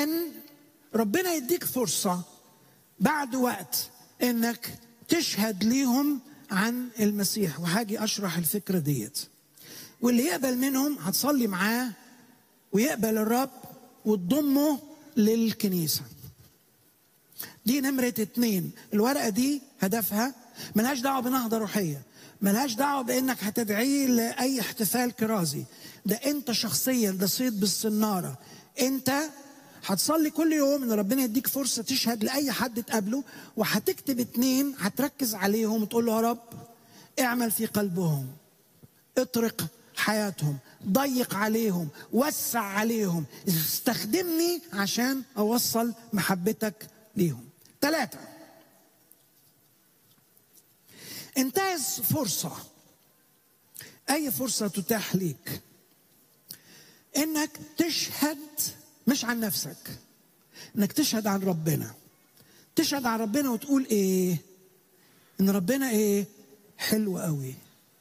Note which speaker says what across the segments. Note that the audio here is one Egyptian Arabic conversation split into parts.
Speaker 1: ان ربنا يديك فرصه بعد وقت انك تشهد ليهم عن المسيح وهاجي اشرح الفكره ديت واللي يقبل منهم هتصلي معاه ويقبل الرب وتضمه للكنيسه دي نمرة اتنين الورقة دي هدفها ملهاش دعوة بنهضة روحية ملهاش دعوة بانك هتدعيه لأي احتفال كرازي ده انت شخصيا ده صيد بالصنارة انت هتصلي كل يوم ان ربنا يديك فرصة تشهد لأي حد تقابله وهتكتب اتنين هتركز عليهم وتقول له يا رب اعمل في قلبهم اطرق حياتهم ضيق عليهم وسع عليهم استخدمني عشان اوصل محبتك ليهم ثلاثة انتهز فرصة أي فرصة تتاح ليك إنك تشهد مش عن نفسك إنك تشهد عن ربنا تشهد عن ربنا وتقول إيه إن ربنا إيه حلو قوي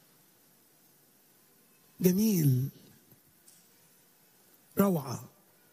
Speaker 1: جميل روعة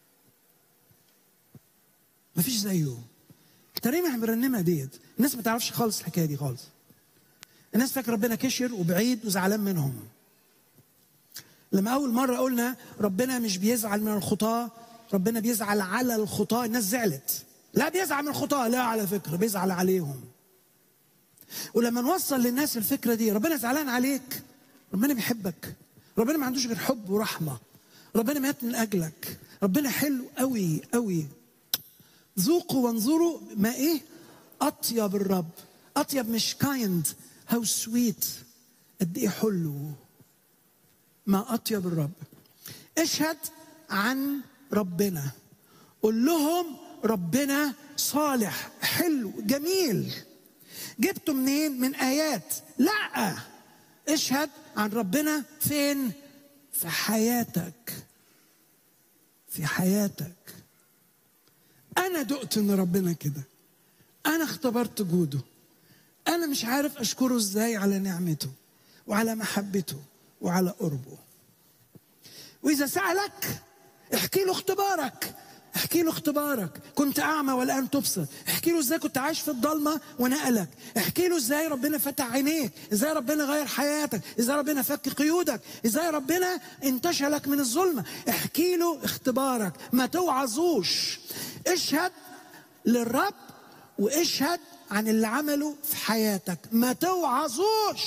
Speaker 1: مفيش زيه الترنيمة احنا بنرنمها ديت الناس ما تعرفش خالص الحكاية دي خالص الناس فاكر ربنا كشر وبعيد وزعلان منهم لما أول مرة قلنا ربنا مش بيزعل من الخطاة ربنا بيزعل على الخطاة الناس زعلت لا بيزعل من الخطاة لا على فكرة بيزعل عليهم ولما نوصل للناس الفكرة دي ربنا زعلان عليك ربنا بيحبك ربنا ما عندوش غير حب ورحمة ربنا مات من أجلك ربنا حلو قوي قوي ذوقوا وانظروا ما ايه اطيب الرب اطيب مش كايند هاو سويت قد ايه حلو ما اطيب الرب اشهد عن ربنا قول لهم ربنا صالح حلو جميل جبته منين من ايات لا اشهد عن ربنا فين في حياتك في حياتك انا دقت ان ربنا كده انا اختبرت جوده انا مش عارف اشكره ازاي على نعمته وعلى محبته وعلى قربه واذا سالك احكي له اختبارك احكي له اختبارك كنت اعمى والان تبصر احكي له ازاي كنت عايش في الضلمه ونقلك احكي له ازاي ربنا فتح عينيك ازاي ربنا غير حياتك ازاي ربنا فك قيودك ازاي ربنا انتشلك من الظلمه احكي له اختبارك ما توعظوش اشهد للرب واشهد عن اللي عمله في حياتك ما توعظوش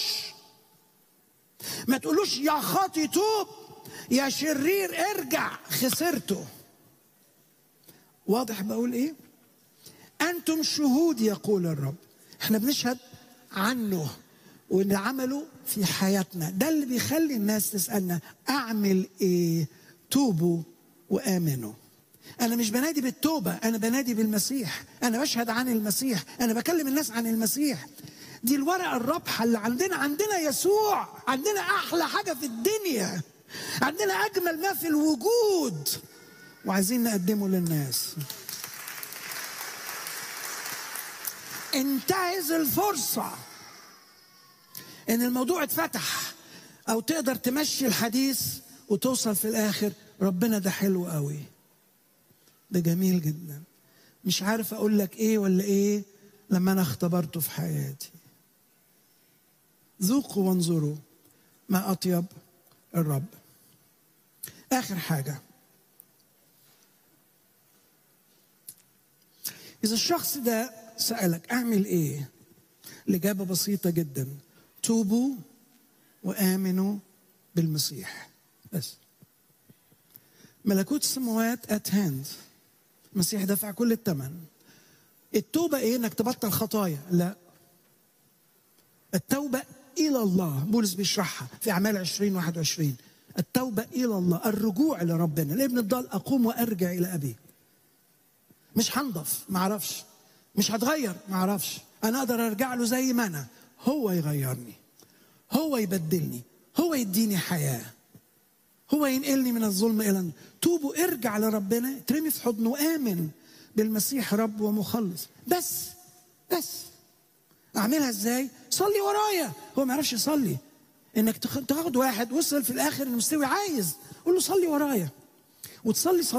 Speaker 1: ما تقولوش يا خاطي توب يا شرير ارجع خسرته واضح بقول ايه انتم شهود يقول الرب احنا بنشهد عنه واللي عمله في حياتنا ده اللي بيخلي الناس تسالنا اعمل ايه توبوا وامنوا انا مش بنادي بالتوبه انا بنادي بالمسيح انا بشهد عن المسيح انا بكلم الناس عن المسيح دي الورقه الرابحه اللي عندنا عندنا يسوع عندنا احلى حاجه في الدنيا عندنا اجمل ما في الوجود وعايزين نقدمه للناس انتهز الفرصة ان الموضوع اتفتح او تقدر تمشي الحديث وتوصل في الاخر ربنا ده حلو قوي ده جميل جدا مش عارف اقول لك ايه ولا ايه لما انا اختبرته في حياتي ذوقوا وانظروا ما اطيب الرب اخر حاجه إذا الشخص ده سألك أعمل إيه؟ الإجابة بسيطة جدا توبوا وآمنوا بالمسيح بس ملكوت السماوات ات هاند المسيح دفع كل الثمن التوبة إيه؟ إنك تبطل خطايا لا التوبة إلى الله بولس بيشرحها في أعمال 20 21 التوبة إلى الله الرجوع لربنا الابن الضال أقوم وأرجع إلى أبي مش هنضف ما اعرفش مش هتغير ما اعرفش انا اقدر ارجع له زي ما انا هو يغيرني هو يبدلني هو يديني حياه هو ينقلني من الظلم الى توبوا ارجع لربنا ترمي في حضنه امن بالمسيح رب ومخلص بس بس اعملها ازاي صلي ورايا هو ما يعرفش يصلي انك تاخد واحد وصل في الاخر انه مستوي عايز قول له صلي ورايا وتصلي صلاة